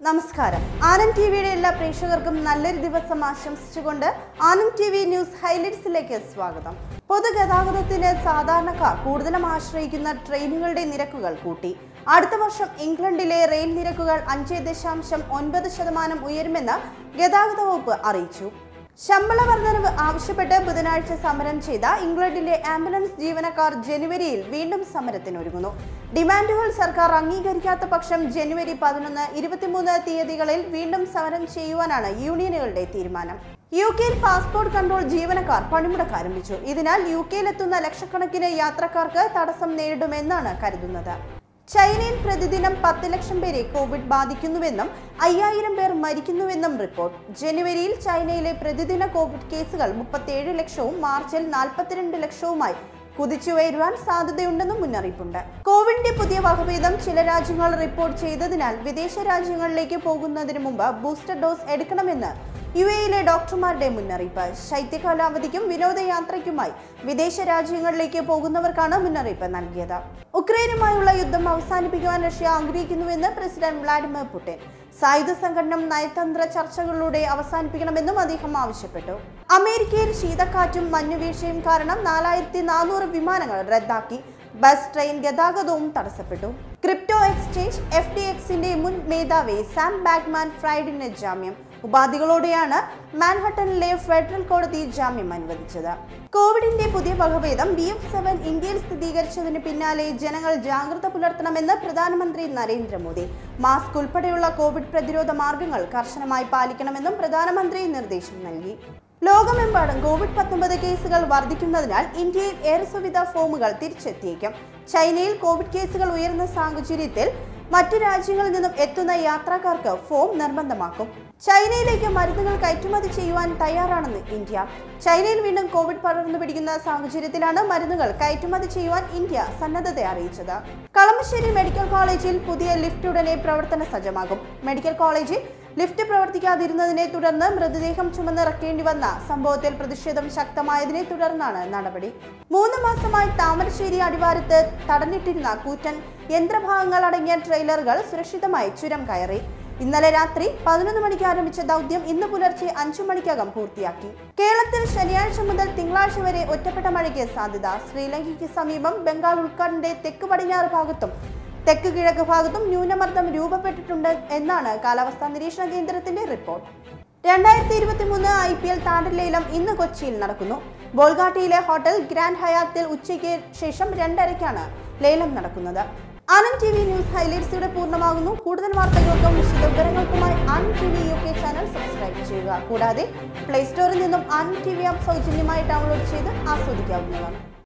നമസ്കാരം ആനന്ദ് ടി വിയുടെ എല്ലാ പ്രേക്ഷകർക്കും നല്ലൊരു ദിവസം ആശംസിച്ചുകൊണ്ട് ആനന്ദ് ടി വി ന്യൂസ് ഹൈലൈറ്റ്സിലേക്ക് സ്വാഗതം പൊതുഗതാഗതത്തിന് സാധാരണക്കാർ കൂടുതലും ആശ്രയിക്കുന്ന ട്രെയിനുകളുടെ നിരക്കുകൾ കൂട്ടി അടുത്ത വർഷം ഇംഗ്ലണ്ടിലെ റെയിൽ നിരക്കുകൾ അഞ്ച് ദശാംശം ഒൻപത് ശതമാനം ഉയരുമെന്ന് ഗതാഗത വകുപ്പ് അറിയിച്ചു ശമ്പള വർധനവ് ആവശ്യപ്പെട്ട് ബുധനാഴ്ച സമരം ചെയ്ത ഇംഗ്ലണ്ടിലെ ആംബുലൻസ് ജീവനക്കാർ ജനുവരിയിൽ വീണ്ടും സമരത്തിനൊരുങ്ങുന്നു ഡിമാൻഡുകൾ സർക്കാർ അംഗീകരിക്കാത്ത പക്ഷം ജനുവരി പതിനൊന്ന് ഇരുപത്തിമൂന്ന് തീയതികളിൽ വീണ്ടും സമരം ചെയ്യുവാനാണ് യൂണിയനുകളുടെ തീരുമാനം യു കെയിൽ പാസ്പോർട്ട് കൺട്രോൾ ജീവനക്കാർ പണിമുടക്ക് ആരംഭിച്ചു ഇതിനാൽ യു കെയിലെത്തുന്ന ലക്ഷക്കണക്കിന് യാത്രക്കാർക്ക് തടസ്സം നേരിടുമെന്നാണ് കരുതുന്നത് ചൈനയിൽ പ്രതിദിനം പത്ത് ലക്ഷം പേരെ കോവിഡ് ബാധിക്കുന്നുവെന്നും അയ്യായിരം പേർ മരിക്കുന്നുവെന്നും റിപ്പോർട്ട് ജനുവരിയിൽ ചൈനയിലെ പ്രതിദിന കോവിഡ് കേസുകൾ മുപ്പത്തിയേഴ് ലക്ഷവും മാർച്ചിൽ നാൽപ്പത്തിരണ്ട് ലക്ഷവുമായി കുതിച്ചുയരുവാൻ സാധ്യതയുണ്ടെന്നും മുന്നറിയിപ്പുണ്ട് കോവിഡിന്റെ പുതിയ വകഭേദം ചില രാജ്യങ്ങൾ റിപ്പോർട്ട് ചെയ്തതിനാൽ വിദേശ രാജ്യങ്ങളിലേക്ക് പോകുന്നതിന് മുമ്പ് ബൂസ്റ്റർ ഡോസ് എടുക്കണമെന്ന് യു എയിലെ ഡോക്ടർമാരുടെ മുന്നറിയിപ്പ് ശൈത്യകാലാവധിക്കും വിനോദയാത്രയ്ക്കുമായി വിദേശ രാജ്യങ്ങളിലേക്ക് പോകുന്നവർക്കാണ് മുന്നറിയിപ്പ് നൽകിയത് ഉക്രൈനുമായുള്ള യുദ്ധം അവസാനിപ്പിക്കുവാൻ റഷ്യ ആഗ്രഹിക്കുന്നുവെന്ന് പ്രസിഡന്റ് വ്ളാഡിമിർ പുടിൻ സായുധ സംഘടന നയതന്ത്ര ചർച്ചകളിലൂടെ അവസാനിപ്പിക്കണമെന്നും അദ്ദേഹം ആവശ്യപ്പെട്ടു അമേരിക്കയിൽ ശീതക്കാറ്റും മഞ്ഞുവീഴ്ചയും കാരണം നാലായിരത്തി നാനൂറ് വിമാനങ്ങൾ റദ്ദാക്കി ബസ് ട്രെയിൻ ഗതാഗതവും തടസ്സപ്പെട്ടു ക്രിപ്റ്റോ എക്സ്ചേഞ്ച് എഫ് ഡി എക്സിന്റെ മുൻ മേധാവി സാം ബാഗ്മാൻ ഫ്രൈഡിന് ജാമ്യം ഉപാധികളോടെയാണ് മാൻഹട്ടനിലെ ഫെഡറൽ കോടതി ജാമ്യം അനുവദിച്ചത് കോവിഡിന്റെ പുതിയ വകഭേദം ബി എഫ് സെവൻ ഇന്ത്യയിൽ സ്ഥിരീകരിച്ചതിന് പിന്നാലെ ജനങ്ങൾ ജാഗ്രത പുലർത്തണമെന്ന് പ്രധാനമന്ത്രി നരേന്ദ്രമോദി മാസ്ക് ഉൾപ്പെടെയുള്ള കോവിഡ് പ്രതിരോധ മാർഗങ്ങൾ കർശനമായി പാലിക്കണമെന്നും പ്രധാനമന്ത്രി നിർദ്ദേശം നൽകി ലോകമെമ്പാടും കോവിഡ് പത്തൊമ്പത് കേസുകൾ വർദ്ധിക്കുന്നതിനാൽ ഇന്ത്യയിൽ എയർ സുവിധ ഫോമുകൾ തിരിച്ചെത്തിയേക്കും ചൈനയിൽ കോവിഡ് കേസുകൾ ഉയർന്ന സാഹചര്യത്തിൽ മറ്റു രാജ്യങ്ങളിൽ നിന്നും എത്തുന്ന യാത്രക്കാർക്ക് ഫോം നിർബന്ധമാക്കും ചൈനയിലേക്ക് മരുന്നുകൾ കയറ്റുമതി ചെയ്യുവാൻ തയ്യാറാണെന്ന് ഇന്ത്യ ചൈനയിൽ വീണ്ടും കോവിഡ് പടർന്നു പിടിക്കുന്ന സാഹചര്യത്തിലാണ് മരുന്നുകൾ കയറ്റുമതി ചെയ്യുവാൻ ഇന്ത്യ സന്നദ്ധത അറിയിച്ചത് കളമശ്ശേരി മെഡിക്കൽ കോളേജിൽ പുതിയ ലിഫ്റ്റ് ഉടനെ പ്രവർത്തന സജ്ജമാകും മെഡിക്കൽ കോളേജിൽ ലിഫ്റ്റ് പ്രവർത്തിക്കാതിരുന്നതിനെ തുടർന്ന് മൃതദേഹം ചുമന്നിറക്കേണ്ടി വന്ന സംഭവത്തിൽ പ്രതിഷേധം ശക്തമായതിനെ തുടർന്നാണ് നടപടി മൂന്ന് മാസമായി താമരശ്ശേരി അടിവാരത്ത് തടഞ്ഞിട്ടിരുന്ന കൂറ്റൻ യന്ത്രഭാഗങ്ങൾ അടങ്ങിയ ട്രെയിലറുകൾ സുരക്ഷിതമായി ചുരം കയറി ഇന്നലെ രാത്രി പതിനൊന്ന് മണിക്ക് ആരംഭിച്ച ദൗത്യം ഇന്ന് പുലർച്ചെ അഞ്ചു മണിക്കകം പൂർത്തിയാക്കി കേരളത്തിൽ ശനിയാഴ്ച മുതൽ തിങ്കളാഴ്ച വരെ ഒറ്റപ്പെട്ട മഴയ്ക്ക് സാധ്യത ശ്രീലങ്കയ്ക്ക് സമീപം ബംഗാൾ ഉൾക്കടലിന്റെ തെക്ക് പടിഞ്ഞാറ് ഭാഗത്തും തെക്ക് കിഴക്ക് ഭാഗത്തും ന്യൂനമർദ്ദം രൂപപ്പെട്ടിട്ടുണ്ട് എന്നാണ് കാലാവസ്ഥാ നിരീക്ഷണ കേന്ദ്രത്തിന്റെ റിപ്പോർട്ട് രണ്ടായിരത്തി ഇരുപത്തി മൂന്ന് ഐ പി എൽ താരലേലം ഇന്ന് കൊച്ചിയിൽ നടക്കുന്നു ബോൾഗാട്ടിയിലെ ഹോട്ടൽ ഗ്രാൻഡ് ഹയാത്തിൽ ഉച്ചയ്ക്ക് ശേഷം രണ്ടരയ്ക്കാണ് ലേലം നടക്കുന്നത് ആനന്ദ് ടി വി ന്യൂസ് ഹൈലൈറ്റ്സിയുടെ പൂർണ്ണമാകുന്നു കൂടുതൽ വാർത്തകൾക്കും വിശദവിവരങ്ങൾക്കുമായി Anand T V U K channel subscribe ചെയ്യുക കൂടാതെ പ്ലേ സ്റ്റോറിൽ നിന്നും ആനന്ദ് ടി വി ആപ്പ് സൗജന്യമായി ഡൗൺലോഡ് ചെയ്ത് ആസ്വദിക്കാവുന്നതാണ്